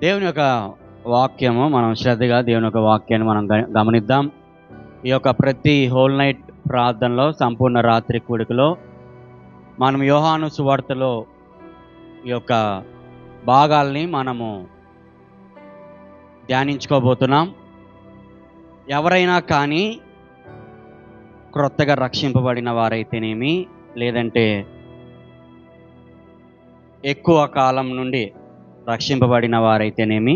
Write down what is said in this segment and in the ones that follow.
దేవుని యొక్క వాక్యము మనం శ్రద్ధగా దేవుని యొక్క వాక్యాన్ని మనం గ- గమనిద్దాం ఈ యొక్క ప్రతి హోల్ నైట్ ప్రార్థనలో సంపూర్ణ రాత్రి కూడికలో మనం యోహాను సువార్తలో ఈ యొక్క భాగాల్ని మనము ధ్యానించుకోబోతున్నాం ఎవరైనా కానీ క్రొత్తగా రక్షింపబడిన వారైతేనేమి లేదంటే ఎక్కువ కాలం నుండి రక్షింపబడిన వారైతేనేమి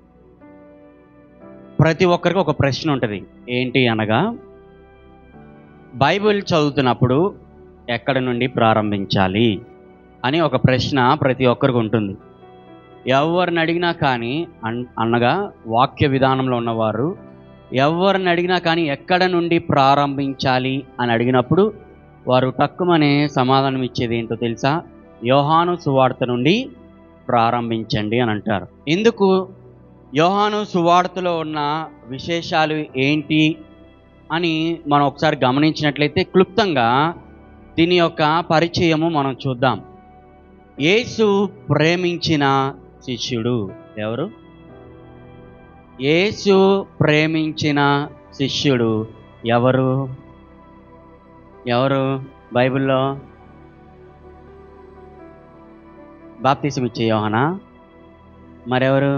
ప్రతి ఒక్కరికి ఒక ప్రశ్న ఉంటుంది ఏంటి అనగా బైబిల్ చదువుతున్నప్పుడు ఎక్కడి నుండి ప్రారంభించాలి అని ఒక ప్రశ్న ప్రతి ఒక్కరికి ఉంటుంది ఎవరిని అడిగినా కానీ అన్- అనగా వాక్య విధానంలో ఉన్నవారు ఎవరిని అడిగినా కానీ ఎక్కడ నుండి ప్రారంభించాలి అని అడిగినప్పుడు వారు తక్కువనే సమాధానం ఇచ్చేది ఏంటో తెలుసా యోహాను సువార్త నుండి ప్రారంభించండి అని అంటారు ఎందుకు యోహాను సువార్తలో ఉన్న విశేషాలు ఏంటి అని మనం ఒకసారి గమనించినట్లయితే క్లుప్తంగా దీని యొక్క పరిచయము మనం చూద్దాం యేసు ప్రేమించిన శిష్యుడు ఎవరు యేసు ప్రేమించిన శిష్యుడు ఎవరు ఎవరు బైబిల్లో బాప్తిసం ఇచ్చే యోహనా మరెవరు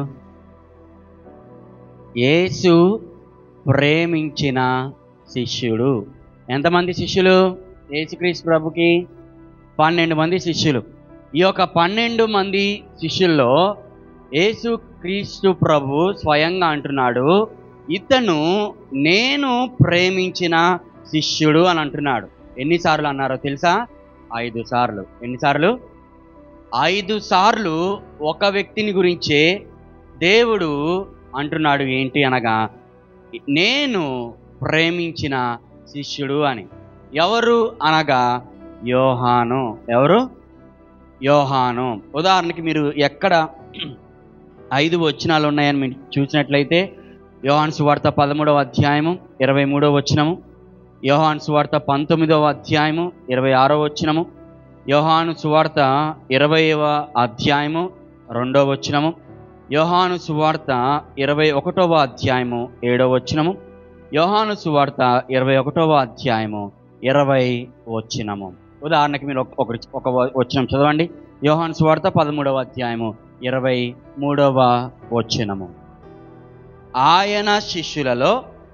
యేసు ప్రేమించిన శిష్యుడు ఎంతమంది శిష్యులు యేసుక్రీస్తు ప్రభుకి పన్నెండు మంది శిష్యులు ఈ యొక్క పన్నెండు మంది శిష్యుల్లో యేసు క్రీస్తు ప్రభు స్వయంగా అంటున్నాడు ఇతను నేను ప్రేమించిన శిష్యుడు అని అంటున్నాడు ఎన్నిసార్లు అన్నారో తెలుసా ఐదు సార్లు ఎన్నిసార్లు ఐదు సార్లు ఒక వ్యక్తిని గురించే దేవుడు అంటున్నాడు ఏంటి అనగా నేను ప్రేమించిన శిష్యుడు అని ఎవరు అనగా యోహాను ఎవరు యోహాను ఉదాహరణకి మీరు ఎక్కడ ఐదు వచనాలు ఉన్నాయని మీరు చూసినట్లయితే యోహాన్ సువార్త పదమూడవ అధ్యాయము ఇరవై మూడవ వచనము యోహాన్ సువార్త పంతొమ్మిదవ అధ్యాయము ఇరవై ఆరో వచనము యోహాను సువార్త ఇరవైవ అధ్యాయము రెండవ వచనము యోహాను సువార్త ఇరవై ఒకటవ అధ్యాయము ఏడవ వచనము యోహాను సువార్త ఇరవై ఒకటవ అధ్యాయము ఇరవై వచనము ఉదాహరణకి మీరు ఒక ఒక- ఒక వచనం చదవండి యోహాను సువార్త పదమూడవ అధ్యాయము ఇరవై మూడవ వచనము ఆయన శిష్యులలో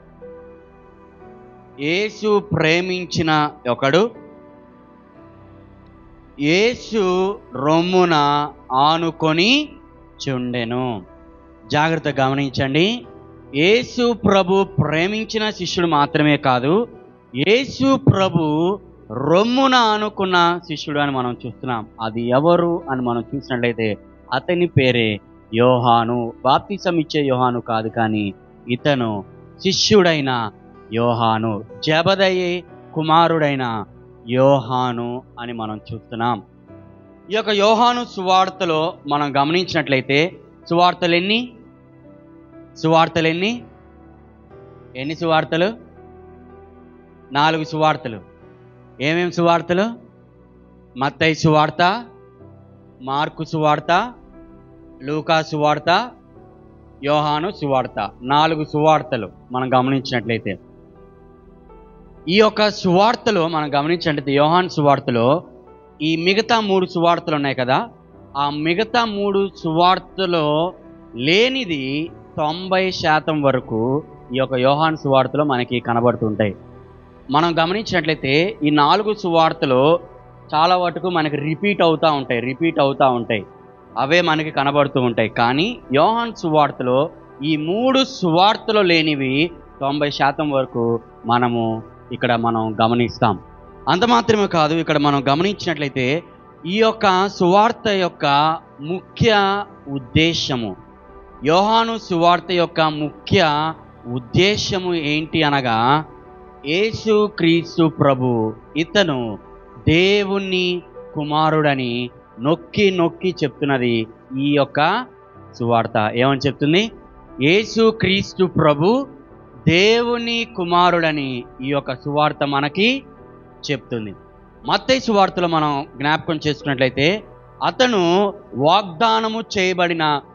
యేసు ప్రేమించిన ఒకడు యేసు రొమ్మున ఆనుకొని చుండెను జాగ్రత్త గమనించండి యేసు ప్రభు ప్రేమించిన శిష్యుడు మాత్రమే కాదు యేసు ప్రభు రొమ్మున ఆనుకున్న శిష్యుడు అని మనం చూస్తున్నాం అది ఎవరు అని మనం చూసినట్లయితే అతని పేరే యోహాను బాప్తిసం ఇచ్చే యోహాను కాదు కానీ ఇతను శిష్యుడైన యోహాను జబదయే కుమారుడైన యోహాను అని మనం చూస్తున్నాం ఈ యొక్క యోహాను సువార్తలో మనం గమనించినట్లయితే సువార్తలు ఎన్ని సువార్తలు ఎన్ని ఎన్ని సువార్తలు నాలుగు సువార్తలు ఏమేం సువార్తలు మత్తయి సువార్త మార్కు సువార్త లూకా సువార్త యోహాను సువార్త నాలుగు సువార్తలు మనం గమనించినట్లయితే ఈ యొక్క సువార్తలో మనం గమనించినట్లయితే యోహాన్ సువార్తలో ఈ మిగతా మూడు సువార్తలు ఉన్నాయి కదా ఆ మిగతా మూడు సువార్తలో లేనిది తొంభై శాతం వరకు ఈ యొక్క యోహాన్ సువార్తలో మనకి కనబడుతుంటాయి మనం గమనించినట్లయితే ఈ నాలుగు సువార్తలు చాలా వరకు మనకి రిపీట్ అవుతూ ఉంటాయి రిపీట్ అవుతూ ఉంటాయి అవే మనకి కనబడుతూ ఉంటాయి కానీ యోహాన్ సువార్తలో ఈ మూడు సువార్తలు లేనివి తొంభై శాతం వరకు మనము ఇక్కడ మనం గమనిస్తాం అంత మాత్రమే కాదు ఇక్కడ మనం గమనించినట్లయితే ఈ యొక్క సువార్త యొక్క ముఖ్య ఉద్దేశము యోహాను సువార్త యొక్క ముఖ్య ఉద్దేశము ఏంటి అనగా యేసు క్రీస్తు ప్రభు ఇతను దేవుని కుమారుడని నొక్కి నొక్కి చెప్తున్నది ఈ యొక్క సువార్త ఏమని చెప్తుంది యేసు క్రీస్తు ప్రభు దేవుని కుమారుడని ఈ యొక్క సువార్త మనకి చెప్తుంది మత్తయి సువార్తలో మనం జ్ఞాపకం చేసుకున్నట్లయితే అతను వాగ్దానము చేయబడిన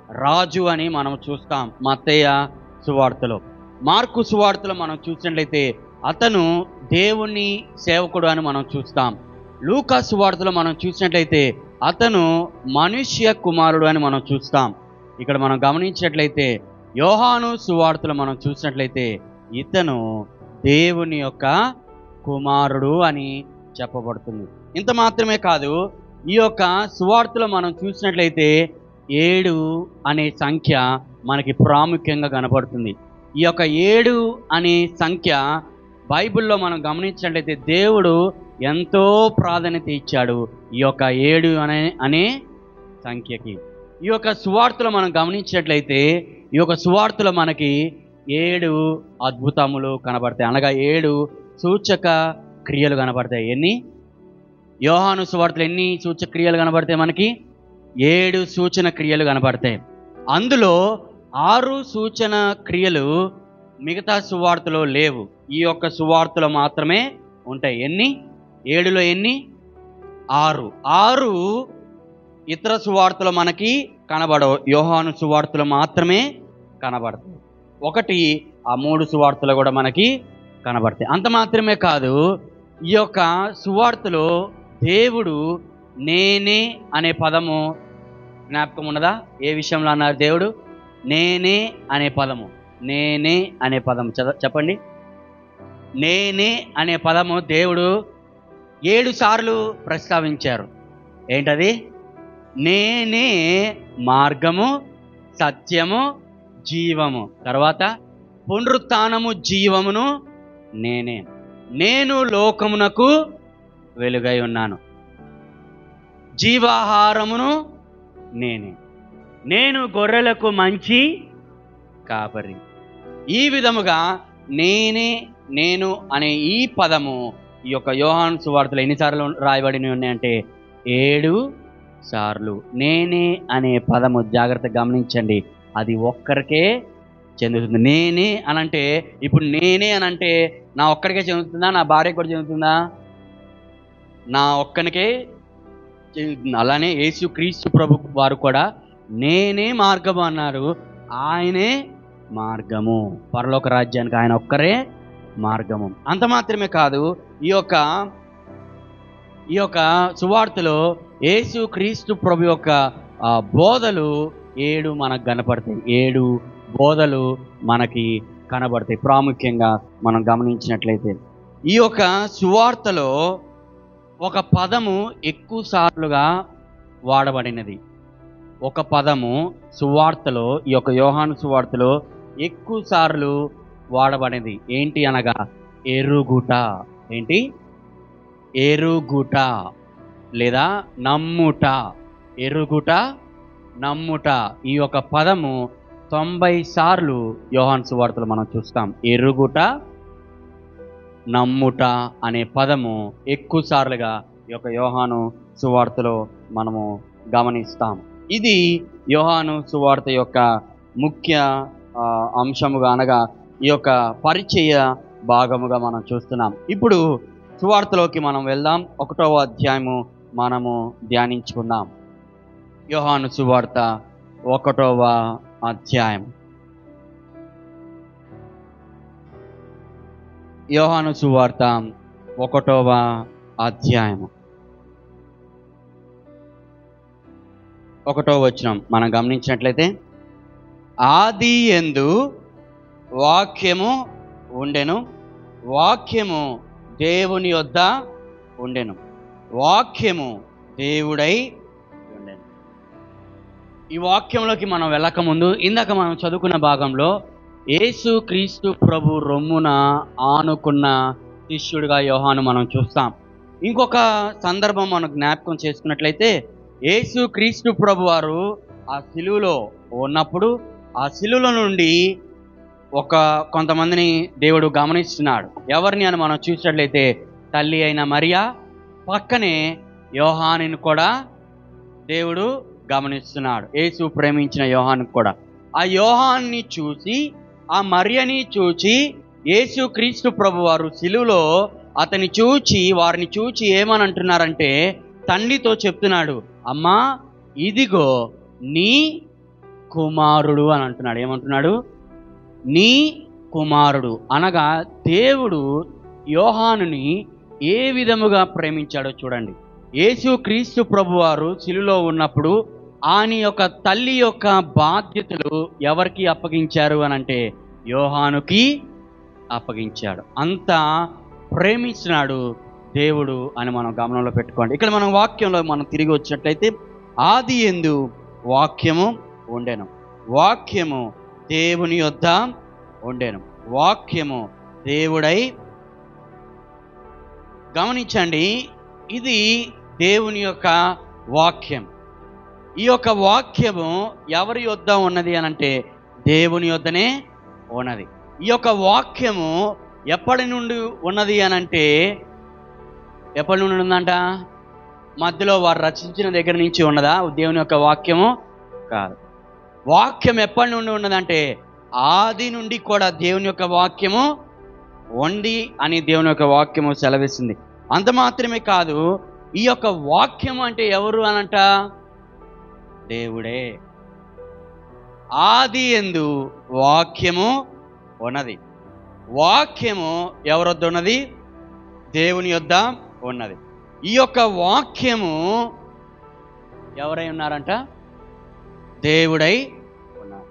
రాజు అని మనం చూస్తాం మత్తయ్య సువార్తలో మార్కు సువార్తలో మనం చూసినట్లయితే అతను దేవుని సేవకుడు అని మనం చూస్తాం లూకా సువార్తలో మనం చూసినట్లయితే అతను మనుష్య కుమారుడు అని మనం చూస్తాం ఇక్కడ మనం గమనించినట్లయితే యోహాను సువార్తలు మనం చూసినట్లయితే ఇతను దేవుని యొక్క కుమారుడు అని చెప్పబడుతుంది ఇంత మాత్రమే కాదు ఈ యొక్క సువార్తలో మనం చూసినట్లయితే ఏడు అనే సంఖ్య మనకి ప్రాముఖ్యంగా కనపడుతుంది ఈ యొక్క ఏడు అనే సంఖ్య బైబిల్లో మనం గమనించినట్లయితే దేవుడు ఎంతో ప్రాధాన్యత ఇచ్చాడు ఈ యొక్క ఏడు అనే అనే సంఖ్యకి ఈ యొక్క సువార్తలో మనం గమనించినట్లయితే ఈ యొక్క సువార్తలో మనకి ఏడు అద్భుతములు కనబడతాయి అనగా ఏడు సూచక క్రియలు కనబడతాయి ఎన్ని యోహాను సువార్తలు ఎన్ని సూచక క్రియలు కనబడతాయి మనకి ఏడు సూచన క్రియలు కనబడతాయి అందులో ఆరు సూచన క్రియలు మిగతా సువార్తలో లేవు ఈ యొక్క సువార్తలో మాత్రమే ఉంటాయి ఎన్ని ఏడులో ఎన్ని ఆరు ఆరు ఇతర సువార్తలు మనకి కనబడవు యోహాను సువార్తలు మాత్రమే కనబడతాయి ఒకటి ఆ మూడు సువార్తలు కూడా మనకి కనబడతాయి అంత మాత్రమే కాదు ఈ యొక్క సువార్తలో దేవుడు నేనే అనే పదము జ్ఞాపకం ఉన్నదా ఏ విషయంలో అన్నారు దేవుడు నేనే అనే పదము నేనే అనే పదం చద చెప్పండి నేనే అనే పదము దేవుడు ఏడు సార్లు ప్రస్తావించారు ఏంటది నేనే మార్గము సత్యము జీవము తర్వాత పునరుత్నము జీవమును నేనే నేను లోకమునకు వెలుగై ఉన్నాను జీవాహారమును నేనే నేను గొర్రెలకు మంచి కాపరి ఈ విధముగా నేనే నేను అనే ఈ పదము ఈ యొక్క యోహాను సువార్తలు ఎన్నిసార్లు రాయబడినవి ఉన్నాయంటే ఏడు సార్లు నేనే అనే పదము జాగ్రత్త గమనించండి అది ఒక్కరికే చెందుతుంది నేనే అనంటే ఇప్పుడు నేనే అనంటే నా ఒక్కడికే చెందుతుందా నా భార్యకు కూడా చెందుతుందా నా ఒక్కనికే చెందుతుంది అలానే యేసు క్రీస్తు ప్రభు వారు కూడా నేనే మార్గము అన్నారు ఆయనే మార్గము పరలోక రాజ్యానికి ఆయన ఒక్కరే మార్గము అంత మాత్రమే కాదు ఈ యొక్క ఈ యొక్క సువార్తలో యేసు క్రీస్తు ప్రభు యొక్క ఆ, బోధలు ఏడు మనకు కనపడతాయి ఏడు బోధలు మనకి కనబడతాయి ప్రాముఖ్యంగా మనం గమనించినట్లయితే ఈ యొక్క సువార్తలో ఒక పదము ఎక్కువ సార్లుగా వాడబడినది ఒక పదము సువార్తలో ఈ యొక్క యోహాను సువార్తలో ఎక్కువ సార్లు వాడబడినది ఏంటి అనగా ఎరుగుట ఏంటి ఎరుగుట లేదా నమ్ముట ఎరుగుట నమ్ముట ఈ యొక్క పదము తొంభై సార్లు యోహాన్ సువార్తలు మనం చూస్తాం ఎరుగుట నమ్ముట అనే పదము ఎక్కువ సార్లుగా ఈ యొక్క యోహాను సువార్తలో మనము గమనిస్తాం ఇది యోహాను సువార్త యొక్క ముఖ్య ఆ, అంశముగా అనగా ఈ యొక్క పరిచయ భాగముగా మనం చూస్తున్నాం ఇప్పుడు సువార్తలోకి మనం వెళ్దాం ఒకటవ అధ్యాయము మనము ధ్యానించుకుందాం యోహాను సువార్త ఒకటవ అధ్యాయం యోహాను సువార్త ఒకటవ అధ్యాయము ఒకటో వచనం మనం గమనించినట్లయితే ఆది ఎందు వాక్యము ఉండెను వాక్యము దేవుని యొద్ద ఉండెను వాక్యము దేవుడై ఉండెను ఈ వాక్యంలోకి మనం వెళ్ళకముందు ఇందాక మనం చదువుకున్న భాగంలో యేసు క్రీస్తు ప్రభు రొమ్మున ఆనుకున్న శిష్యుడిగా యోహాను మనం చూస్తాం ఇంకొక సందర్భం మనం జ్ఞాపకం చేసుకున్నట్లయితే యేసు క్రీస్తు ప్రభు వారు ఆ శిలువలో ఉన్నప్పుడు ఆ శిలువలో నుండి ఒక కొంతమందిని దేవుడు గమనిస్తున్నాడు ఎవరిని అని మనం చూసినట్లయితే తల్లి అయిన మరియా పక్కనే యోహానిని కూడా దేవుడు గమనిస్తున్నాడు యేసు ప్రేమించిన యోహాను కూడా ఆ యోహాన్ని చూసి ఆ మరియని చూచి యేసు క్రీస్తు ప్రభు వారు శిలువలో అతని చూచి వారిని చూచి ఏమని అంటున్నారంటే తండ్రితో చెప్తున్నాడు అమ్మా ఇదిగో నీ కుమారుడు అని అంటున్నాడు ఏమంటున్నాడు నీ కుమారుడు అనగా దేవుడు యోహానుని ఏ విధముగా ప్రేమించాడో చూడండి యేసు క్రీస్తు ప్రభువారు శిలులో ఉన్నప్పుడు ఆయన యొక్క తల్లి యొక్క బాధ్యతలు ఎవరికి అప్పగించారు అని అంటే యోహానుకి అప్పగించాడు అంత ప్రేమించినాడు దేవుడు అని మనం గమనంలో పెట్టుకోండి ఇక్కడ మనం వాక్యంలో మనం తిరిగి వచ్చినట్లయితే ఆది ఎందు వాక్యము ఉండెను వాక్యము దేవుని యొద్ద ఉండెను వాక్యము దేవుడై గమనించండి ఇది దేవుని యొక్క వాక్యం ఈ యొక్క వాక్యము ఎవరి యొద్ద ఉన్నది అని అంటే దేవుని యొద్దనే ఉన్నది ఈ యొక్క వాక్యము ఎప్పటి నుండి ఉన్నది అని అంటే ఎప్పటి నుండి ఉందంట మధ్యలో వారు రచించిన దగ్గర నుంచి ఉన్నదా దేవుని యొక్క వాక్యము కాదు వాక్యం ఎప్పటి నుండి ఉన్నదంటే ఆది నుండి కూడా దేవుని యొక్క వాక్యము వండి అని దేవుని యొక్క వాక్యము సెలవిస్తుంది అంత మాత్రమే కాదు ఈ యొక్క వాక్యము అంటే ఎవరు అనంట దేవుడే ఆది ఎందు వాక్యము ఉన్నది వాక్యము ఎవరొద్ద ఉన్నది దేవుని యొద్ద ఉన్నది ఈ యొక్క వాక్యము ఎవరై ఉన్నారంట దేవుడై ఉన్నారు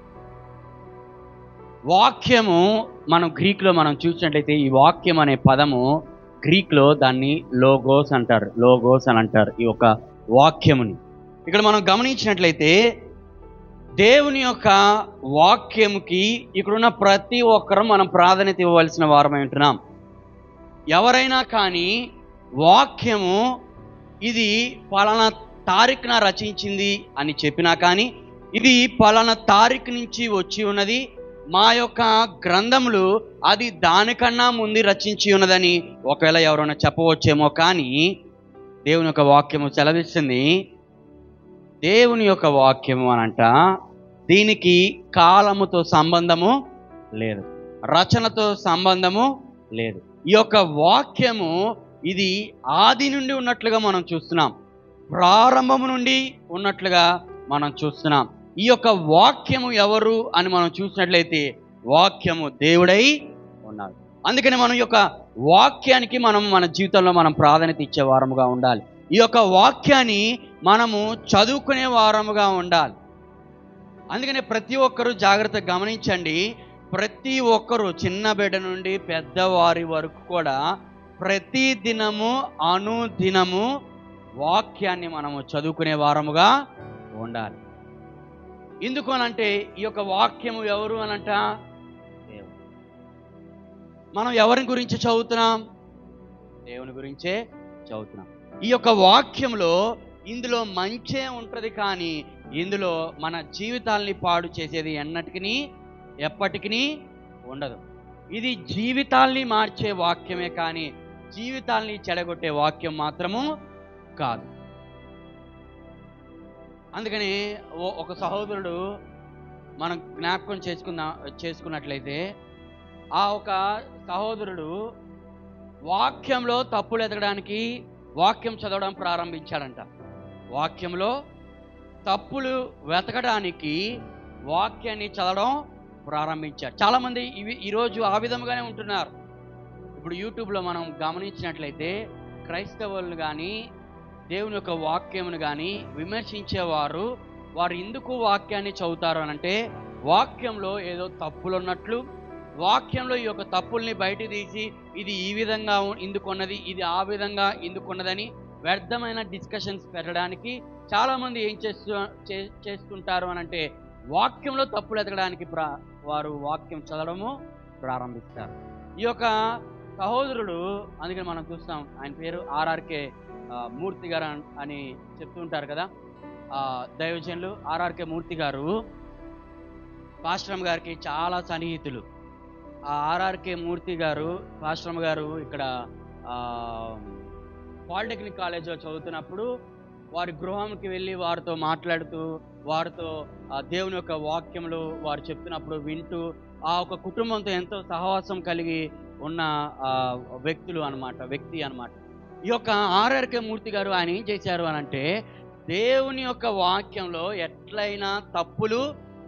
వాక్యము మనం గ్రీక్లో మనం చూసినట్లయితే ఈ వాక్యం అనే పదము గ్రీక్లో దాన్ని లోగోస్ అంటారు లోగోస్ అని అంటారు ఈ యొక్క వాక్యముని ఇక్కడ మనం గమనించినట్లయితే దేవుని యొక్క వాక్యముకి ఇక్కడున్న ప్రతి ఒక్కరూ మనం ప్రాధాన్యత ఇవ్వవలసిన వారమై ఉంటున్నాం ఎవరైనా కానీ వాక్యము ఇది పలానా తారీఖున రచించింది అని చెప్పినా కానీ ఇది పలానా తారీఖు నుంచి వచ్చి ఉన్నది మా యొక్క గ్రంథములు అది దానికన్నా ముందు రచించి ఉన్నదని ఒకవేళ ఎవరైనా చెప్పవచ్చేమో కానీ దేవుని యొక్క వాక్యము సెలవిస్తుంది దేవుని యొక్క వాక్యము అనంట దీనికి కాలముతో సంబంధము లేదు రచనతో సంబంధము లేదు ఈ యొక్క వాక్యము ఇది ఆది నుండి ఉన్నట్లుగా మనం చూస్తున్నాం ప్రారంభము నుండి ఉన్నట్లుగా మనం చూస్తున్నాం ఈ యొక్క వాక్యము ఎవరు అని మనం చూసినట్లయితే వాక్యము దేవుడై ఉన్నారు అందుకని మనం ఈ యొక్క వాక్యానికి మనం మన జీవితంలో మనం ప్రాధాన్యత ఇచ్చే వారముగా ఉండాలి ఈ యొక్క వాక్యాన్ని మనము చదువుకునే వారముగా ఉండాలి అందుకని ప్రతి ఒక్కరూ జాగ్రత్త గమనించండి ప్రతి ఒక్కరూ చిన్న బిడ్డ నుండి పెద్దవారి వరకు కూడా ప్రతి దినము అనుదినము వాక్యాన్ని మనము చదువుకునే వారముగా ఉండాలి ఎందుకు అనంటే ఈ యొక్క వాక్యము ఎవరు అనంట దేవుడు మనం ఎవరి గురించి చదువుతున్నాం దేవుని గురించే చదువుతున్నాం ఈ యొక్క వాక్యంలో ఇందులో మంచే ఉంటుంది కానీ ఇందులో మన జీవితాల్ని పాడు చేసేది ఎన్నటికి ఎప్పటికీ ఉండదు ఇది జీవితాల్ని మార్చే వాక్యమే కానీ జీవితాల్ని చెడగొట్టే వాక్యం మాత్రము కాదు అందుకని ఓ- ఒక సహోదరుడు మనం జ్ఞాపకం చేసుకున్నా చేసుకున్నట్లయితే ఆ ఒక సహోదరుడు వాక్యంలో తప్పులు ఎదగడానికి వాక్యం చదవడం ప్రారంభించాడంట వాక్యంలో తప్పులు వెతకడానికి వాక్యాన్ని చదవడం ప్రారంభించాడు చాలామంది ఇవి ఈరోజు ఆ విధముగానే ఉంటున్నారు ఇప్పుడు యూట్యూబ్లో మనం గమనించినట్లయితే క్రైస్తవులను కానీ దేవుని యొక్క వాక్యమును కానీ విమర్శించేవారు వారు ఎందుకు వాక్యాన్ని చదువుతారు అని అంటే వాక్యంలో ఏదో తప్పులు ఉన్నట్లు వాక్యంలో ఈ యొక్క తప్పుల్ని బయట తీసి ఇది ఈ విధంగా ఉ- ఇందుకున్నది ఇది ఆ విధంగా ఇందుకున్నదని వ్యర్థమైన డిస్కషన్స్ పెట్టడానికి చాలామంది ఏం చేస్తూ చే- చేస్తుంటారు అని అంటే వాక్యంలో తప్పులు ఎతకడానికి ప్రా వారు వాక్యం చదవడము ప్రారంభిస్తారు ఈ యొక్క సహోదరుడు అందుకని మనం చూస్తాం ఆయన పేరు ఆర్ఆర్కే మూర్తి గారు అన్- అని చెప్తూ ఉంటారు కదా ఆ, దైవజనులు ఆర్ఆర్కే మూర్తి గారు పాశ్రమ్ గారికి చాలా సన్నిహితులు ఆ ఆర్ఆర్కే మూర్తి గారు పాశ్రమ్ గారు ఇక్కడ ఆ, పాలిటెక్నిక్ కాలేజ్లో చదువుతున్నప్పుడు వారి గృహంకి వెళ్ళి వారితో మాట్లాడుతూ వారితో ఆ దేవుని యొక్క వాక్యములు వారు చెప్తున్నప్పుడు వింటూ ఆ ఒక కుటుంబంతో ఎంతో సహవాసం కలిగి ఉన్న ఆ, వ్యక్తులు అన్నమాట వ్యక్తి అన్నమాట ఈ యొక్క ఆర్ఆర్కే మూర్తి గారు ఆయన ఏం చేశారు అని అంటే దేవుని యొక్క వాక్యంలో ఎట్లయినా తప్పులు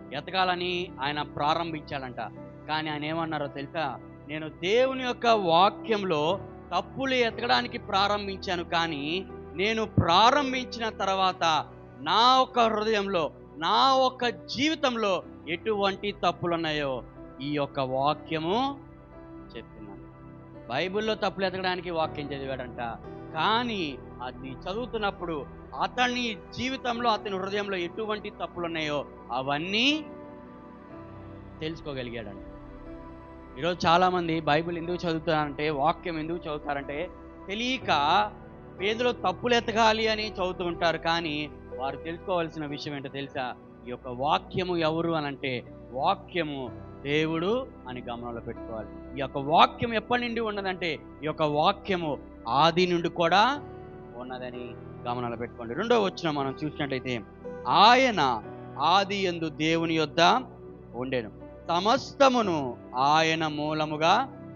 ఎతకాలని ఆయన ప్రారంభించాడంట కానీ ఆయన ఏమన్నారో తెలుసా నేను దేవుని యొక్క వాక్యంలో తప్పులు ఎతకడానికి ప్రారంభించాను కానీ నేను ప్రారంభించిన తర్వాత నా ఒక్క హృదయంలో నా ఒక్క జీవితంలో ఎటువంటి తప్పులు ఉన్నాయో ఈ యొక్క వాక్యము చెప్తున్నాను బైబిల్లో తప్పులు ఎతకడానికి వాక్యం చదివాడంట కానీ అది చదువుతున్నప్పుడు అతని జీవితంలో అతని హృదయంలో ఎటువంటి తప్పులు ఉన్నాయో అవన్నీ తెలుసుకోగలిగాడంట ఈరోజు చాలామంది బైబిల్ ఎందుకు చదువుతారంటే వాక్యం ఎందుకు చదువుతారంటే తెలియక పేదలో తప్పులు ఎతకాలి అని చదువుతూ ఉంటారు కానీ వారు తెలుసుకోవాల్సిన విషయం ఏంటో తెలుసా ఈ యొక్క వాక్యము ఎవరు అని అంటే వాక్యము దేవుడు అని గమనంలో పెట్టుకోవాలి ఈ యొక్క వాక్యం ఎప్పటి నుండి ఉన్నదంటే ఈ యొక్క వాక్యము ఆది నుండి కూడా ఉన్నదని గమనంలో పెట్టుకోండి రెండో వచ్చిన మనం చూసినట్లయితే ఆయన ఆది ఎందు దేవుని యొద్ద ఉండెను సమస్తమును ఆయన మూలముగా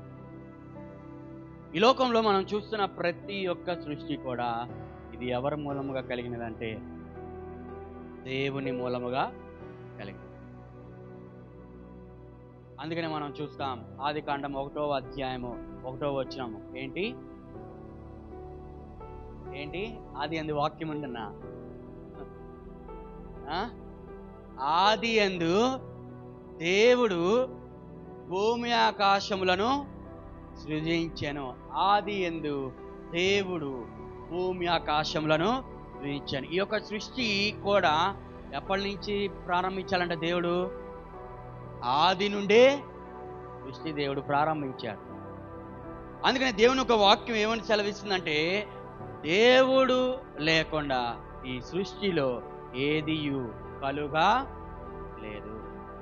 ఈ లోకంలో మనం చూస్తున్న ప్రతి ఒక్క సృష్టి కూడా ఇది ఎవరి మూలముగా కలిగినదంటే దేవుని మూలముగా కలిగింది అందుకనే మనం చూస్తాం ఆది కాండం ఒకటో అధ్యాయము ఒకటో వచ్చినాము ఏంటి ఏంటి ఆది అందు వాక్యం ఉందన్నా ఆ? ఆది అందు దేవుడు భూమి ఆకాశములను సృజించెను ఆది ఎందు దేవుడు భూమి ఆకాశములను సృజించాను ఈ యొక్క సృష్టి కూడా ఎప్పటి నుంచి ప్రారంభించాలంటే దేవుడు ఆది నుండే సృష్టి దేవుడు ప్రారంభించాడు అందుకని దేవుని ఒక వాక్యం ఏమని సెలవిస్తుందంటే దేవుడు లేకుండా ఈ సృష్టిలో ఏదియు కలుగా లేదు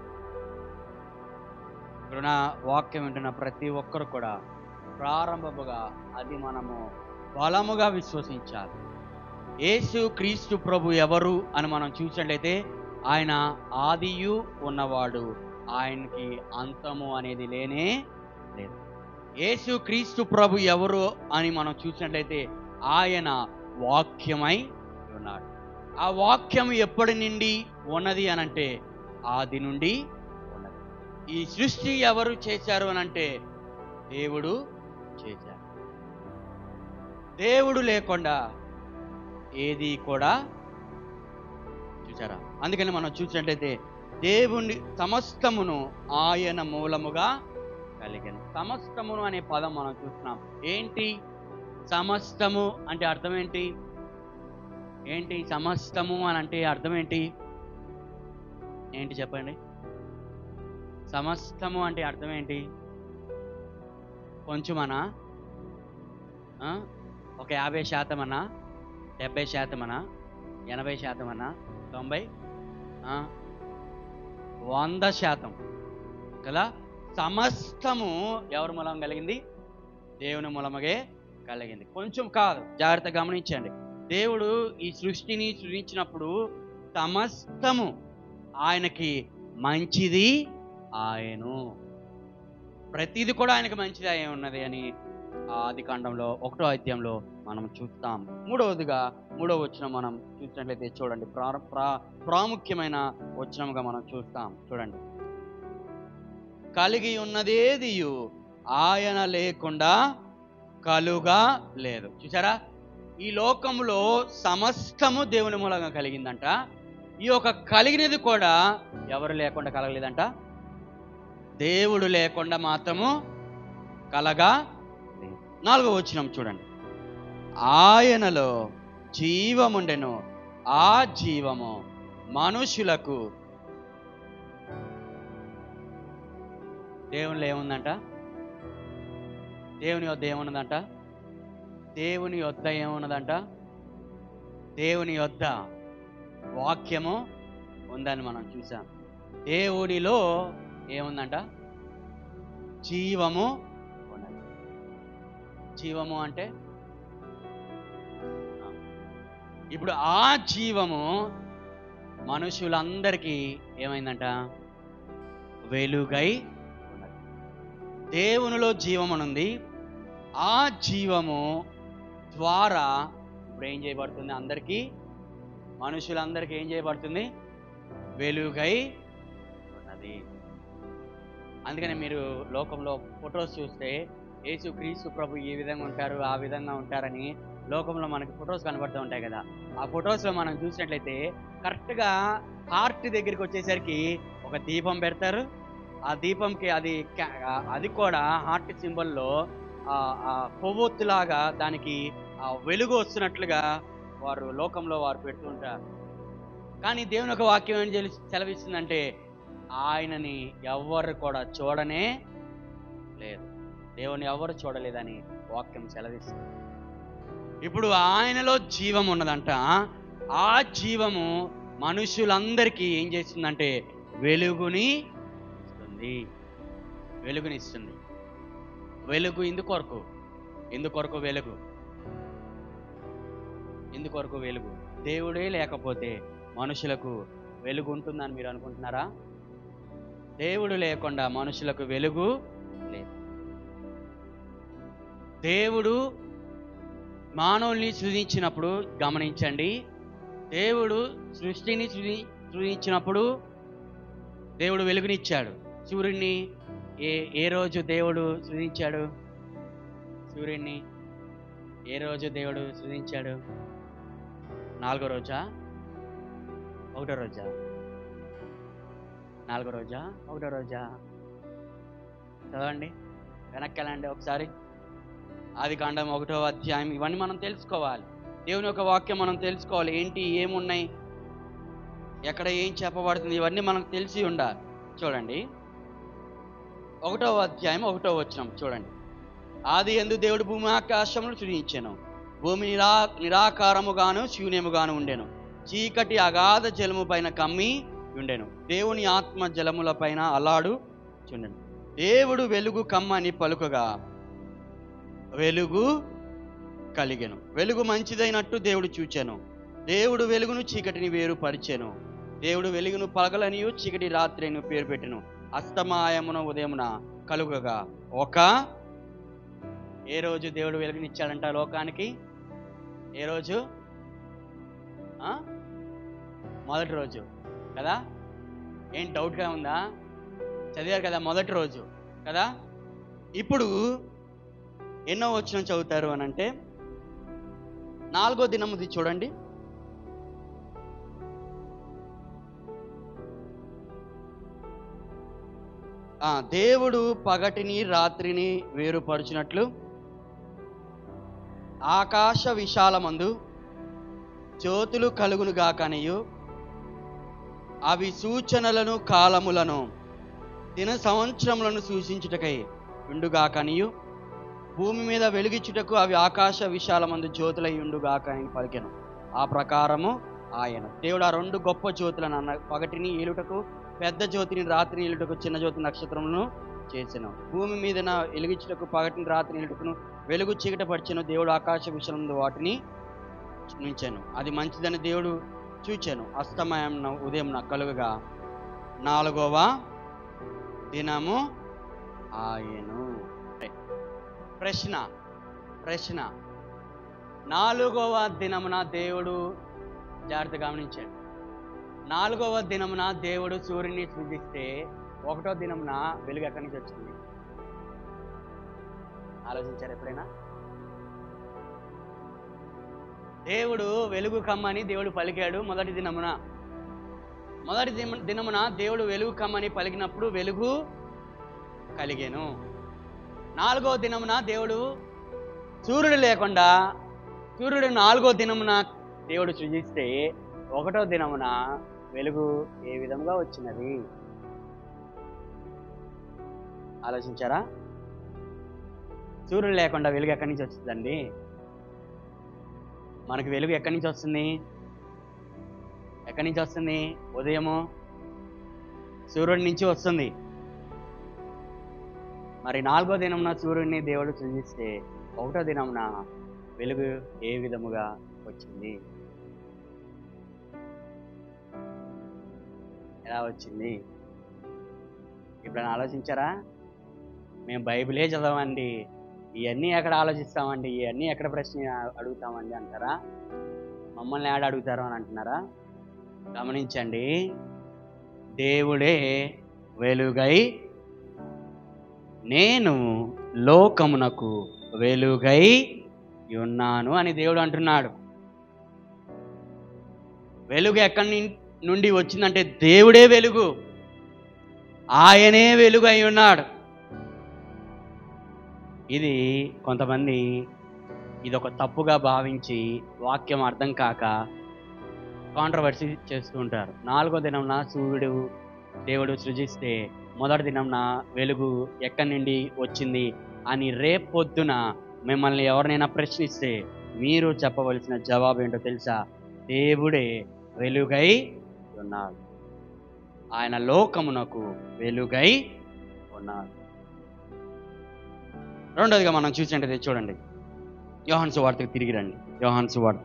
ఇప్పుడున్న వాక్యం వింటున్న ప్రతి ఒక్కరు కూడా ప్రారంభముగా అది మనము బలముగా విశ్వసించాలి యేసు క్రీస్తు ప్రభు ఎవరు అని మనం చూసినట్లయితే ఆయన ఆదియు ఉన్నవాడు ఆయనకి అంతము అనేది లేనే లేదు యేసు క్రీస్తు ప్రభు ఎవరు అని మనం చూసినట్లయితే ఆయన వాక్యమై ఉన్నాడు ఆ వాక్యం ఎప్పటి నుండి ఉన్నది అనంటే ఆది నుండి ఉన్నది ఈ సృష్టి ఎవరు చేశారు అనంటే దేవుడు చేశారు దేవుడు లేకుండా ఏది కూడా చూసారా అందుకని మనం చూసినట్టయితే దేవుని సమస్తమును ఆయన మూలముగా కలిగిన సమస్తమును అనే పదం మనం చూస్తున్నాం ఏంటి సమస్తము అంటే అర్థం ఏంటి ఏంటి సమస్తము అని అంటే అర్థం ఏంటి ఏంటి చెప్పండి సమస్తము అంటే అర్థం ఏంటి కొంచెమనా ఆ? ఒక యాభై శాతం అన్నా డెబ్బై శాతం అన్నా ఎనభై శాతం అన్నా తొంభై ఆ? వంద శాతం కదా సమస్తము ఎవరి మూలం కలిగింది దేవుని మూలమగే కలిగింది కొంచెం కాదు జాగ్రత్త గమనించండి దేవుడు ఈ సృష్టిని సృష్టించినప్పుడు సమస్తము ఆయనకి మంచిది ఆయను ప్రతిది కూడా ఆయనకి మంచిది అయి ఉన్నది అని ఆది కాండంలో ఒకటో అధ్యాయంలో మనం చూస్తాం మూడవదిగా మూడవ వచనం మనం చూసినట్లయితే చూడండి ప్రా ప్రా- ప్రాముఖ్యమైన వచనంగా మనం చూస్తాం చూడండి కలిగి ఉన్నదేదియు ఆయన లేకుండా కలుగా లేదు చూసారా ఈ లోకంలో సమస్తము దేవుని మూలంగా కలిగిందంట ఈ యొక్క కలిగినది కూడా ఎవరు లేకుండా కలగలేదంట దేవుడు లేకుండా మాత్రము కలగా లేదు. నాలుగో వచ్చినం చూడండి ఆయనలో జీవముండెను ఆ జీవము మనుషులకు దేవునిలో ఏముందంట దేవుని యొద్ద ఏమున్నదంట దేవుని యొద్ద ఏమున్నదంట దేవుని యొద్ద వాక్యము ఉందని మనం చూసాం దేవునిలో ఏముందంట జీవము ఉన్నది జీవము అంటే ఆ. ఇప్పుడు ఆ జీవము మనుషులందరికీ ఏమైందంట వెలుగై ఉన్నది దేవునిలో జీవం ఉంది ఆ జీవము ద్వారా ఇప్పుడు ఏం చేయబడుతుంది అందరికీ మనుషులందరికీ ఏం చేయబడుతుంది వెలుగై ఉన్నది అందుకని మీరు లోకంలో ఫొటోస్ చూస్తే యేసు క్రీస్తు ప్రభు ఈ విధంగా ఉంటారు ఆ విధంగా ఉంటారని లోకంలో మనకి ఫొటోస్ కనబడుతూ ఉంటాయి కదా ఆ ఫొటోస్లో మనం చూసినట్లయితే కరెక్ట్గా హార్ట్ దగ్గరికి వచ్చేసరికి ఒక దీపం పెడతారు ఆ దీపంకి అది క్యా- ఆ- అది కూడా హార్ట్ సింబల్లో కొవ్వొత్తులాగా దానికి ఆ వెలుగు వస్తున్నట్లుగా వారు లోకంలో వారు పెడుతుంటారు కానీ దేవుని ఒక వాక్యం ఏం తెలి సెలవిస్తుందంటే ఆయనని ఎవ్వరు కూడా చూడనే లేదు దేవుని ఎవరు చూడలేదని వాక్యం సెలవిస్తుంది ఇప్పుడు ఆయనలో జీవం ఉన్నదంట ఆ జీవము మనుషులందరికీ ఏం చేస్తుందంటే వెలుగుని ఇస్తుంది వెలుగుని ఇస్తుంది వెలుగు ఎందుకొరకు ఎందుకొరకు వెలుగు ఎందుకొరకు వెలుగు దేవుడే లేకపోతే మనుషులకు వెలుగు ఉంటుందని మీరు అనుకుంటున్నారా దేవుడు లేకుండా మనుషులకు వెలుగు లేదు దేవుడు మానవుల్ని సృజించినప్పుడు గమనించండి దేవుడు సృష్టిని సృజి సృజించినప్పుడు దేవుడు వెలుగునిచ్చాడు సూర్యుడిని ఏ ఏ రోజు దేవుడు సృజించాడు సూర్యుడిని ఏ రోజు దేవుడు సృజించాడు నాలుగో రోజా ఒకటో రోజా నాలుగో రోజా ఒకటో రోజా చదవండి వెనక్కి వెళ్ళండి ఒకసారి ఆది కాండం ఒకటో అధ్యాయం ఇవన్నీ మనం తెలుసుకోవాలి దేవుని యొక్క వాక్యం మనం తెలుసుకోవాలి ఏంటి ఏమున్నాయి ఎక్కడ ఏం చెప్పబడుతుంది ఇవన్నీ మనకు తెలిసి ఉండాలి చూడండి ఒకటో అధ్యాయం ఒకటో వచనం చూడండి ఆది ఎందు దేవుడు భూమి ఆకాశములు సృజించాను భూమి నిరా నిరాకారముగాను శూన్యముగాను ఉండెను చీకటి అగాధ జలము పైన కమ్మి ఉండెను దేవుని ఆత్మ జలముల పైన అలాడు చుండెను దేవుడు వెలుగు కమ్మని పలుకగా వెలుగు కలిగెను వెలుగు మంచిదైనట్టు దేవుడు చూచెను దేవుడు వెలుగును చీకటిని వేరుపరిచెను దేవుడు వెలుగును పగలనియు చీకటి రాత్రి అని పేరు పెట్టెను అస్తమాయమున ఉదయమున కలుగగా ఒక ఏ రోజు దేవుడు వెలుగునిచ్చాడంట లోకానికి ఏ రోజు ఆ? మొదటి రోజు కదా ఏం డౌట్గా ఉందా చదివారు కదా మొదటి రోజు కదా ఇప్పుడు ఎన్నో వచ్చిన చదువుతారు అని అంటే నాలుగో దినముది చూడండి ఆ, దేవుడు పగటిని రాత్రిని వేరుపరుచినట్లు ఆకాశ విశాలమందు జ్యోతులు కలుగును గాకనియు అవి సూచనలను కాలములను దిన సంవత్సరములను సూచించుటకై ఉండుగాకనియు భూమి మీద వెలిగించుటకు అవి ఆకాశ విశాలమందు జ్యోతులై ఉండుగాక అని పలికెను ఆ ప్రకారము ఆయన దేవుడు ఆ రెండు గొప్ప జ్యోతులను అన్న పగటిని ఏలుటకు పెద్ద జ్యోతిని రాత్రిని ఏలుటకు చిన్న జ్యోతి నక్షత్రములను చేసెను భూమి మీద వెలిగించుటకు పగటిని రాత్రిని ఏలుటకును వెలుగు చీకట పరిచెను దేవుడు ఆకాశ విశాలందు వాటిని నుంచాను అది మంచిదని దేవుడు చూచాను అస్తమయం ఉదయం కలుగగా నాలుగవ దినము ఆయను ప్రశ్న ప్రశ్న నాలుగవ దినమున దేవుడు జాగ్రత్త గమనించండి నాలుగవ దినమున దేవుడు సూర్యుని సృజిస్తే ఒకటో దినమున వెలుగు ఎక్కడి నుంచి వచ్చింది ఆలోచించారు ఎప్పుడైనా దేవుడు వెలుగు కమ్మని దేవుడు పలికాడు మొదటి దినమున మొదటి దిన- దినమున దేవుడు వెలుగు కమ్మని పలికినప్పుడు వెలుగు కలిగేను నాలుగో దినమున దేవుడు సూర్యుడు లేకుండా సూర్యుడు నాలుగో దినమున దేవుడు సృజిస్తే ఒకటో దినమున వెలుగు ఏ విధంగా వచ్చినది ఆలోచించారా సూర్యుడు లేకుండా వెలుగు ఎక్కడి నుంచి వచ్చిందండి మనకు వెలుగు ఎక్కడి నుంచి వస్తుంది ఎక్కడి నుంచి వస్తుంది ఉదయము సూర్యుడి నుంచి వస్తుంది మరి నాలుగో దినమున సూర్యుడిని దేవుడు సృజిస్తే ఒకటో దినమున వెలుగు ఏ విధముగా వచ్చింది ఎలా వచ్చింది ఎప్పుడైనా ఆలోచించారా మేము బైబిలే చదవండి ఇవన్నీ ఎక్కడ ఆలోచిస్తామండి ఇవన్నీ ఎక్కడ ప్రశ్న అడుగుతామండి అంటారా మమ్మల్ని ఆడ అడుగుతారు అని అంటున్నారా గమనించండి దేవుడే వెలుగై నేను లోకమునకు వెలుగై ఉన్నాను అని దేవుడు అంటున్నాడు వెలుగు ఎక్కడి నిన్- నుండి వచ్చిందంటే దేవుడే వెలుగు ఆయనే వెలుగు అయి ఉన్నాడు ఇది కొంతమంది ఇది ఒక తప్పుగా భావించి వాక్యం అర్థం కాక కాంట్రవర్సీ చేస్తూ ఉంటారు నాలుగో దినంన సూర్యుడు దేవుడు సృజిస్తే మొదటి దినంన వెలుగు ఎక్కడి నుండి వచ్చింది అని రేపొద్దున మిమ్మల్ని ఎవరినైనా ప్రశ్నిస్తే మీరు చెప్పవలసిన జవాబు ఏంటో తెలుసా దేవుడే వెలుగై ఉన్నాడు ఆయన లోకమునకు వెలుగై ఉన్నాడు రెండోదిగా మనం చూసినట్టయితే చూడండి యోహాన్ సువార్తకు తిరిగి రండి యోహాన్ సువార్త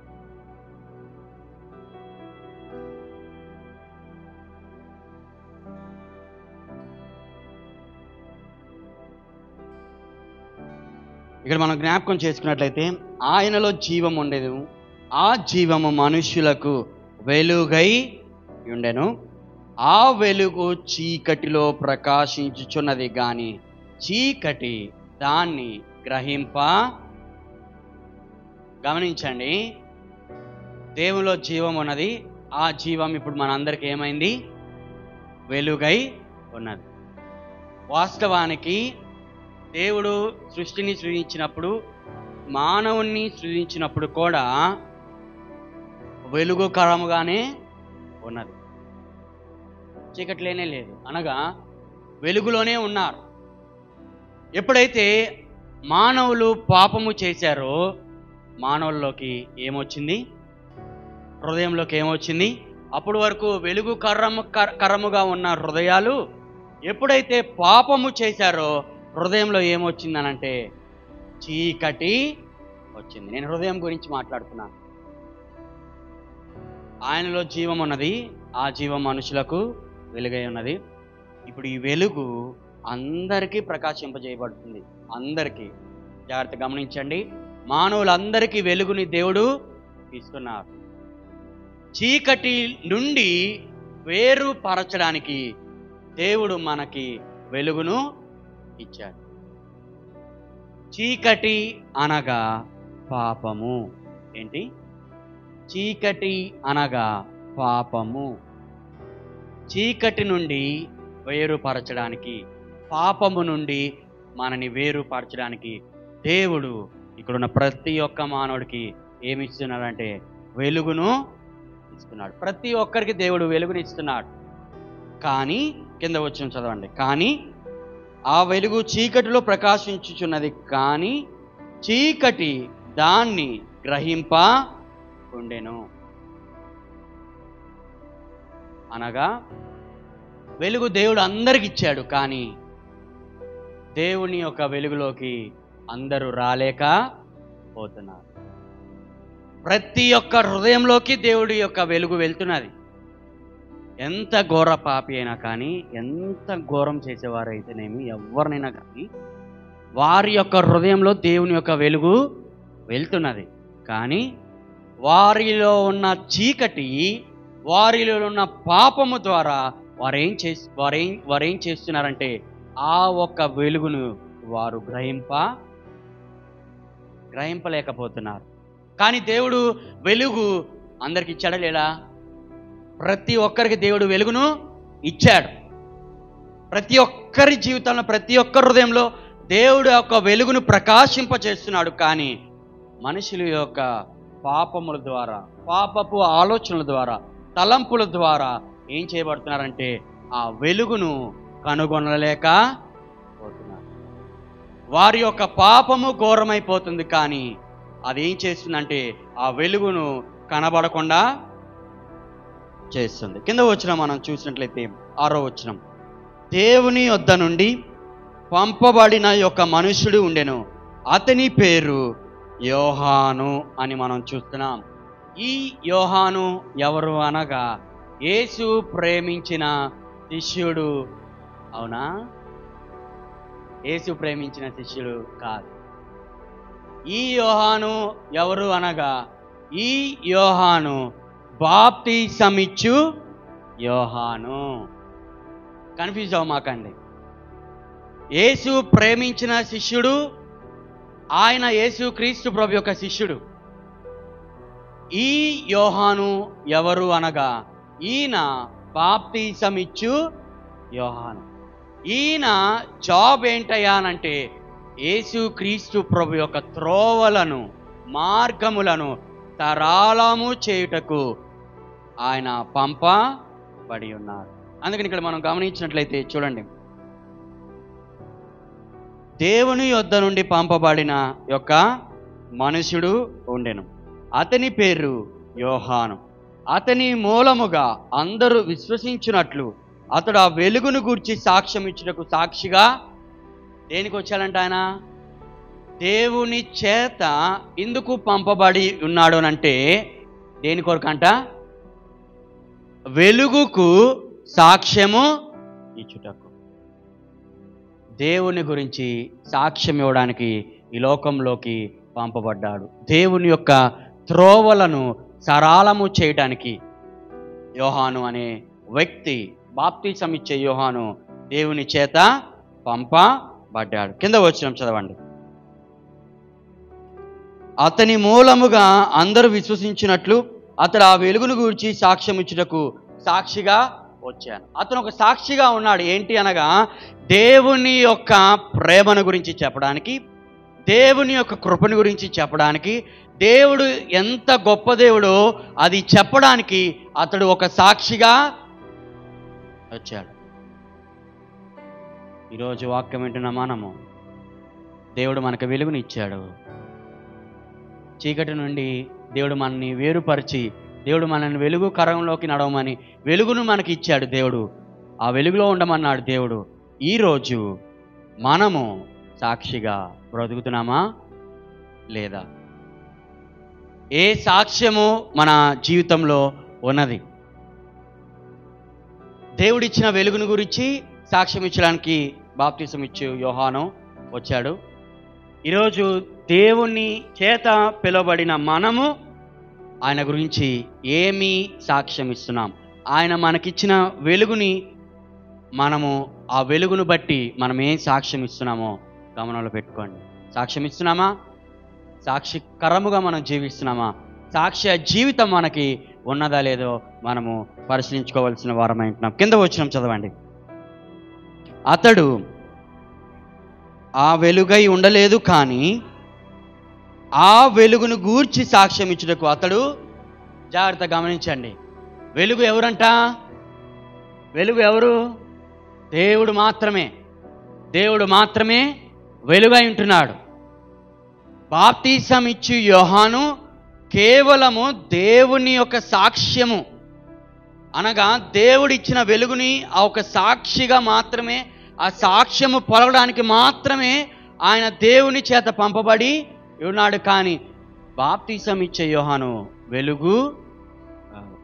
ఇక్కడ మనం జ్ఞాపకం చేసుకున్నట్లయితే ఆయనలో జీవం ఉండేది ఆ జీవము మనుష్యులకు వెలుగై ఉండెను ఆ వెలుగు చీకటిలో ప్రకాశించుచున్నది గాని చీకటి దాన్ని గ్రహింప గమనించండి దేవులో జీవం ఉన్నది ఆ జీవం ఇప్పుడు మనందరికి ఏమైంది వెలుగై ఉన్నది వాస్తవానికి దేవుడు సృష్టిని సృజించినప్పుడు మానవుణ్ణి సృజించినప్పుడు కూడా వెలుగు కరముగానే ఉన్నది చీకట్లేనే లేదు అనగా వెలుగులోనే ఉన్నారు ఎప్పుడైతే మానవులు పాపము చేశారో మానవుల్లోకి ఏమొచ్చింది హృదయంలోకి ఏమొచ్చింది అప్పటి వరకు వెలుగు కర్రము కర్- కర్రముగా ఉన్న హృదయాలు ఎప్పుడైతే పాపము చేశారో హృదయంలో ఏమొచ్చిందనంటే చీకటి వచ్చింది నేను హృదయం గురించి మాట్లాడుతున్నాను ఆయనలో జీవం ఉన్నది ఆ జీవం మనుషులకు వెలుగై ఉన్నది ఇప్పుడు ఈ వెలుగు అందరికీ ప్రకాశింపజేయబడుతుంది అందరికీ జాగ్రత్త గమనించండి మానవులందరికీ వెలుగుని దేవుడు ఇస్తున్నారు చీకటి నుండి వేరు పరచడానికి దేవుడు మనకి వెలుగును ఇచ్చాడు చీకటి అనగా పాపము ఏంటి చీకటి అనగా పాపము చీకటి నుండి వేరుపరచడానికి పాపము నుండి మనని వేరుపరచడానికి దేవుడు ఇక్కడున్న ప్రతి ఒక్క మానవుడికి ఏమి ఇస్తున్నాడంటే వెలుగును ఇస్తున్నాడు ప్రతి ఒక్కరికి దేవుడు వెలుగుని ఇస్తున్నాడు కానీ కింద వచ్చిన చదవండి కానీ ఆ వెలుగు చీకటిలో ప్రకాశించుచున్నది కానీ చీకటి దాన్ని గ్రహింప ఉండెను అనగా వెలుగు దేవుడు అందరికి ఇచ్చాడు కానీ దేవుని యొక్క వెలుగులోకి అందరూ రాలేక పోతున్నారు ప్రతి ఒక్క హృదయంలోకి దేవుడి యొక్క వెలుగు వెళ్తున్నది ఎంత ఘోర పాపి అయినా కానీ ఎంత ఘోరం చేసేవారైతేనేమి ఎవరినైనా కానీ వారి యొక్క హృదయంలో దేవుని యొక్క వెలుగు వెళ్తున్నది కానీ వారిలో ఉన్న చీకటి వారిలో ఉన్న పాపము ద్వారా వారేం చేసి వారేం వారేం చేస్తున్నారంటే ఆ ఒక్క వెలుగును వారు గ్రహింప గ్రహింపలేకపోతున్నారు కానీ దేవుడు వెలుగు అందరికి ఇచ్చాడా లేదా ప్రతి ఒక్కరికి దేవుడు వెలుగును ఇచ్చాడు ప్రతి ఒక్కరి జీవితంలో ప్రతి ఒక్క హృదయంలో దేవుడు యొక్క వెలుగును ప్రకాశింప చేస్తున్నాడు కానీ మనుషుల యొక్క పాపముల ద్వారా పాపపు ఆలోచనల ద్వారా తలంపుల ద్వారా ఏం చేయబడుతున్నారంటే ఆ వెలుగును కనుగొనలేక పోతున్నారు వారి యొక్క పాపము ఘోరమైపోతుంది కానీ అది ఏం చేస్తుందంటే ఆ వెలుగును కనబడకుండా చేస్తుంది కింద వచ్చిన మనం చూసినట్లయితే ఆరో వచనం దేవుని వద్ద నుండి పంపబడిన యొక్క మనుషుడు ఉండెను అతని పేరు యోహాను అని మనం చూస్తున్నాం ఈ యోహాను ఎవరు అనగా యేసు ప్రేమించిన శిష్యుడు అవునా యేసు ప్రేమించిన శిష్యుడు కాదు ఈ యోహాను ఎవరు అనగా ఈ యోహాను బాప్తిసమిచ్చు యోహాను కన్ఫ్యూజ్ అవ్వమాకండి యేసు ప్రేమించిన శిష్యుడు ఆయన యేసు క్రీస్తు ప్రభు యొక్క శిష్యుడు ఈ యోహాను ఎవరు అనగా ఈయన బాప్తీసమిచ్చు యోహాను ఈయన జాబ్ ఏంటయ్యానంటే యేసు క్రీస్తు ప్రభు యొక్క త్రోవలను మార్గములను తరాళము చేయుటకు ఆయన పంపబడి ఉన్నారు అందుకని ఇక్కడ మనం గమనించినట్లయితే చూడండి దేవుని యొద్ద నుండి పంపబడిన యొక్క మనుషుడు ఉండెను అతని పేరు యోహాను అతని మూలముగా అందరూ విశ్వసించినట్లు అతడు ఆ వెలుగును గూర్చి సాక్ష్యం ఇచ్చుటకు సాక్షిగా దేనికి వచ్చాడంట ఆయన దేవుని చేత ఎందుకు పంపబడి ఉన్నాడు అంటే దేని కొరకంట వెలుగుకు సాక్ష్యము ఇచ్చుటకు దేవుని గురించి సాక్ష్యం ఇవ్వడానికి ఈ లోకంలోకి పంపబడ్డాడు దేవుని యొక్క త్రోవలను సరాలము చేయడానికి యోహాను అనే వ్యక్తి బాప్తిసం ఇచ్చే యోహాను దేవుని చేత పంపబడ్డాడు కింద వచ్చిన చదవండి అతని మూలముగా అందరూ విశ్వసించినట్లు అతడు ఆ వెలుగును గురించి సాక్ష్యం ఇచ్చుటకు సాక్షిగా వచ్చాను అతను ఒక సాక్షిగా ఉన్నాడు ఏంటి అనగా దేవుని యొక్క ప్రేమను గురించి చెప్పడానికి దేవుని యొక్క కృపను గురించి చెప్పడానికి దేవుడు ఎంత గొప్ప దేవుడో అది చెప్పడానికి అతడు ఒక సాక్షిగా వచ్చాడు ఈరోజు వాక్యం వింటున్న మనము దేవుడు మనకు వెలుగుని ఇచ్చాడు చీకటి నుండి దేవుడు మనల్ని వేరుపరిచి దేవుడు మనల్ని వెలుగు కరంలోకి నడవమని వెలుగును మనకి ఇచ్చాడు దేవుడు ఆ వెలుగులో ఉండమన్నాడు దేవుడు ఈరోజు మనము సాక్షిగా బ్రతుకుతున్నామా లేదా ఏ సాక్ష్యము మన జీవితంలో ఉన్నది దేవుడిచ్చిన వెలుగును గురించి సాక్ష్యం ఇచ్చడానికి బాప్తిసం ఇచ్చే యోహాను వచ్చాడు ఈరోజు దేవుని చేత పిలువబడిన మనము ఆయన గురించి ఏమి సాక్ష్యం ఇస్తున్నాం ఆయన మనకిచ్చిన వెలుగుని మనము ఆ వెలుగును బట్టి మనం ఏం సాక్ష్యం ఇస్తున్నామో గమనంలో పెట్టుకోండి సాక్ష్యం ఇస్తున్నామా సాక్షికరముగా మనం జీవిస్తున్నామా సాక్ష్య జీవితం మనకి ఉన్నదా లేదో మనము పరిశీలించుకోవాల్సిన వారమై ఉంటున్నాం కింద వచ్చినాం చదవండి అతడు ఆ వెలుగై ఉండలేదు కానీ ఆ వెలుగును గూర్చి సాక్ష్యం ఇచ్చుటకు అతడు జాగ్రత్త గమనించండి వెలుగు ఎవరంట వెలుగు ఎవరు దేవుడు మాత్రమే దేవుడు మాత్రమే వెలుగై ఉంటున్నాడు బాప్తీసం ఇచ్చు యోహాను కేవలము దేవుని యొక్క సాక్ష్యము అనగా దేవుడిచ్చిన వెలుగుని ఆ ఒక సాక్షిగా మాత్రమే ఆ సాక్ష్యము పొలగడానికి మాత్రమే ఆయన దేవుని చేత పంపబడి ఉన్నాడు కానీ బాప్తీసం ఇచ్చే యోహాను వెలుగు కాదు.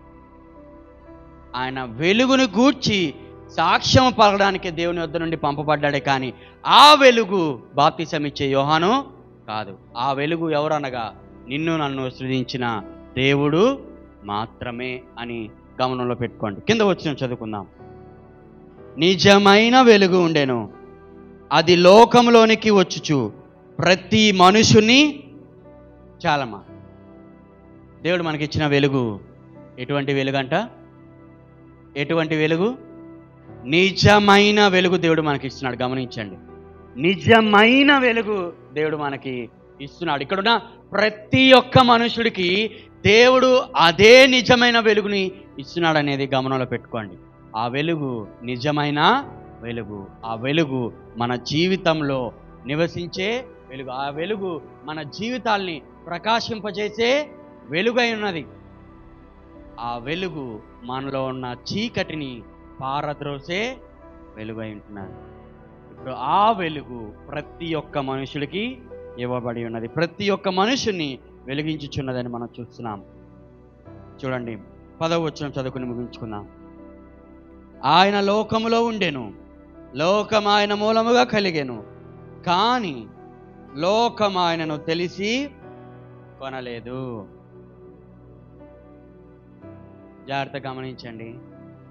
ఆయన వెలుగును గూర్చి సాక్ష్యం పలకడానికి దేవుని వద్ద నుండి పంపబడ్డాడే కానీ ఆ వెలుగు బాప్తీసం ఇచ్చే యోహాను కాదు ఆ వెలుగు ఎవరనగా నిన్ను నన్ను సృజించిన దేవుడు మాత్రమే అని గమనంలో పెట్టుకోండి కింద వచ్చిన చదువుకుందాం నిజమైన వెలుగు ఉండెను అది లోకంలోనికి వచ్చుచు ప్రతి మనుషుని చాలమ్మా దేవుడు మనకిచ్చిన వెలుగు ఎటువంటి వెలుగంట ఎటువంటి వెలుగు నిజమైన వెలుగు దేవుడు మనకి ఇస్తున్నాడు గమనించండి నిజమైన వెలుగు దేవుడు మనకి ఇస్తున్నాడు ఇక్కడున్న ప్రతి ఒక్క మనుషుడికి దేవుడు అదే నిజమైన వెలుగుని ఇస్తున్నాడు అనేది గమనంలో పెట్టుకోండి ఆ వెలుగు నిజమైన వెలుగు ఆ వెలుగు మన జీవితంలో నివసించే వెలుగు ఆ వెలుగు మన జీవితాల్ని ప్రకాశింపజేసే వెలుగై ఉన్నది ఆ వెలుగు మనలో ఉన్న చీకటిని పారద్రోసే వెలుగై ఉంటున్నది ఇప్పుడు ఆ వెలుగు ప్రతి ఒక్క మనుషులకి ఇవ్వబడి ఉన్నది ప్రతి ఒక్క మనుషుని వెలిగించుచున్నదని మనం చూస్తున్నాం చూడండి పదవ వచ్చిన చదువుకుని ముగించుకుందాం ఆయన లోకములో ఉండెను లోకం ఆయన మూలముగా కలిగెను కానీ లోకం ఆయనను తెలిసి కొనలేదు జాగ్రత్త గమనించండి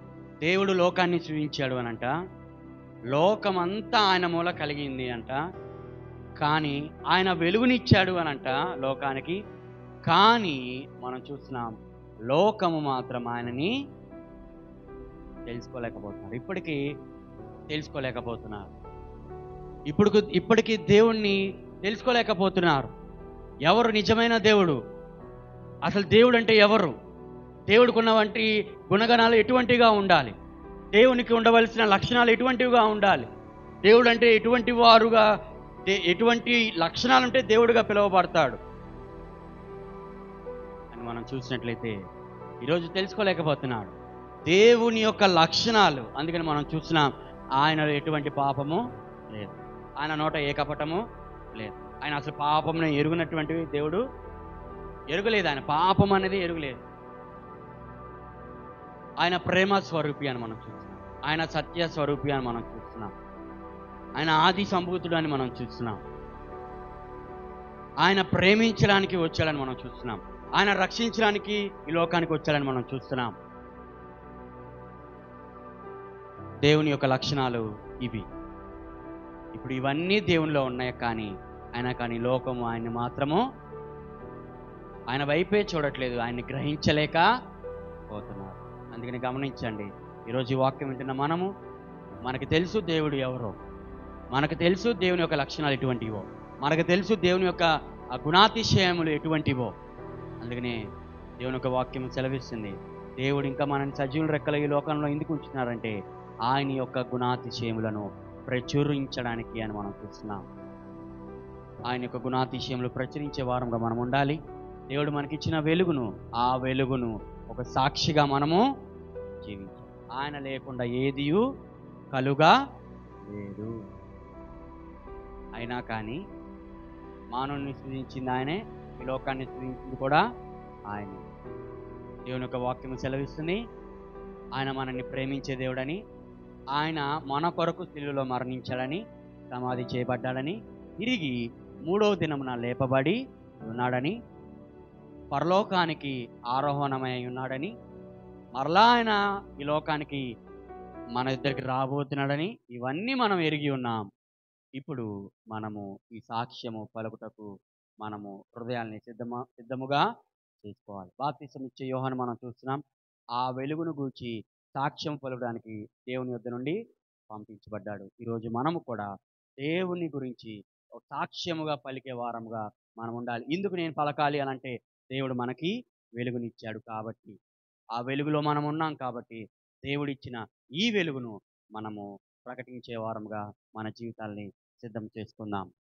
దేవుడు లోకాన్ని సృజించాడు అనంట లోకమంతా ఆయన మూల కలిగింది అంట కానీ ఆయన వెలుగునిచ్చాడు అనంట లోకానికి కానీ మనం చూస్తున్నాం లోకము మాత్రం ఆయనని తెలుసుకోలేకపోతున్నారు ఇప్పటికీ తెలుసుకోలేకపోతున్నారు ఇప్పుడు ఇప్పటికీ దేవుణ్ణి తెలుసుకోలేకపోతున్నారు ఎవరు నిజమైన దేవుడు అసలు దేవుడు అంటే ఎవరు దేవుడికి ఉన్నవంటి గుణగణాలు ఎటువంటిగా ఉండాలి దేవునికి ఉండవలసిన లక్షణాలు ఎటువంటివిగా ఉండాలి దేవుడు అంటే ఎటువంటి వారుగా దే- ఎటువంటి లక్షణాలు ఉంటే దేవుడిగా పిలువబడతాడు అని మనం చూసినట్లయితే ఈరోజు తెలుసుకోలేకపోతున్నాడు దేవుని యొక్క లక్షణాలు అందుకని మనం చూస్తున్నాం ఆయనలో ఎటువంటి పాపము లేదు ఆయన నోట ఏ కపటము లేదు ఆయన అసలు పాపమును ఎరుగునటువంటి దేవుడు ఎరుగలేదు ఆయన పాపం అనేది ఎరుగులేదు ఆయన ప్రేమ స్వరూపి అని మనం చూస్తున్నాం ఆయన సత్య స్వరూపి అని మనం చూస్తున్నాం ఆయన ఆది సంభూతుడు అని మనం చూస్తున్నాం ఆయన ప్రేమించడానికి వచ్చాడని మనం చూస్తున్నాం ఆయన రక్షించడానికి ఈ లోకానికి వచ్చాడని మనం చూస్తున్నాం దేవుని యొక్క లక్షణాలు ఇవి ఇప్పుడు ఇవన్నీ దేవునిలో ఉన్నాయి కానీ ఆయన కానీ లోకము ఆయన్ని మాత్రము ఆయన వైపే చూడట్లేదు ఆయన్ని గ్రహించలేక పోతున్నారు అందుకని గమనించండి ఈరోజు ఈ వాక్యం వింటున్న మనము మనకు తెలుసు దేవుడు ఎవరో మనకు తెలుసు దేవుని యొక్క లక్షణాలు ఎటువంటివో మనకు తెలుసు దేవుని యొక్క ఆ గుణాతిశయములు ఎటువంటివో అందుకనే దేవుని యొక్క వాక్యం సెలవిస్తుంది దేవుడు ఇంకా మనని సజీవుల రెక్కల ఈ లోకంలో ఎందుకు ఉంచుతున్నారంటే ఆయన యొక్క గుణాతిశయములను ప్రచురించడానికి అని మనం చూస్తున్నాం ఆయన యొక్క గుణాతిశయములు ప్రచురించే వారంగా మనం ఉండాలి దేవుడు మనకిచ్చిన వెలుగును ఆ వెలుగును ఒక సాక్షిగా మనము జీవించాలి ఆయన లేకుండా ఏదియు కలుగా లేదు అయినా కానీ మానవుని సృజించింది ఆయనే ఈ లోకాన్ని సృజించింది కూడా ఆయనే దేవుని యొక్క వాక్యం సెలవిస్తుంది ఆయన మనల్ని ప్రేమించే దేవుడని ఆయన మన కొరకు శిలువలో మరణించాడని సమాధి చేయబడ్డాడని తిరిగి మూడవ దినమున లేపబడి ఉన్నాడని పరలోకానికి ఆరోహణమై ఉన్నాడని మరలా ఆయన ఈ లోకానికి మన ఇద్దరికి రాబోతున్నాడని ఇవన్నీ మనం ఎరిగి ఉన్నాం ఇప్పుడు మనము ఈ సాక్ష్యము పలుకుటకు మనము హృదయాల్ని సిద్ధమ సిద్ధముగా చేసుకోవాలి బాప్తిసం ఇచ్చే యోహాను మనం చూస్తున్నాం ఆ వెలుగును గూర్చి సాక్ష్యం పలకడానికి దేవుని యొద్ద నుండి పంపించబడ్డాడు ఈరోజు మనము కూడా దేవుని గురించి ఒక సాక్ష్యముగా పలికే వారముగా మనం ఉండాలి ఇందుకు నేను పలకాలి అని అంటే దేవుడు మనకి వెలుగునిచ్చాడు కాబట్టి ఆ వెలుగులో మనం ఉన్నాం కాబట్టి దేవుడిచ్చిన ఈ వెలుగును మనము ప్రకటించే వారముగా మన జీవితాల్ని సిద్ధం చేసుకుందాం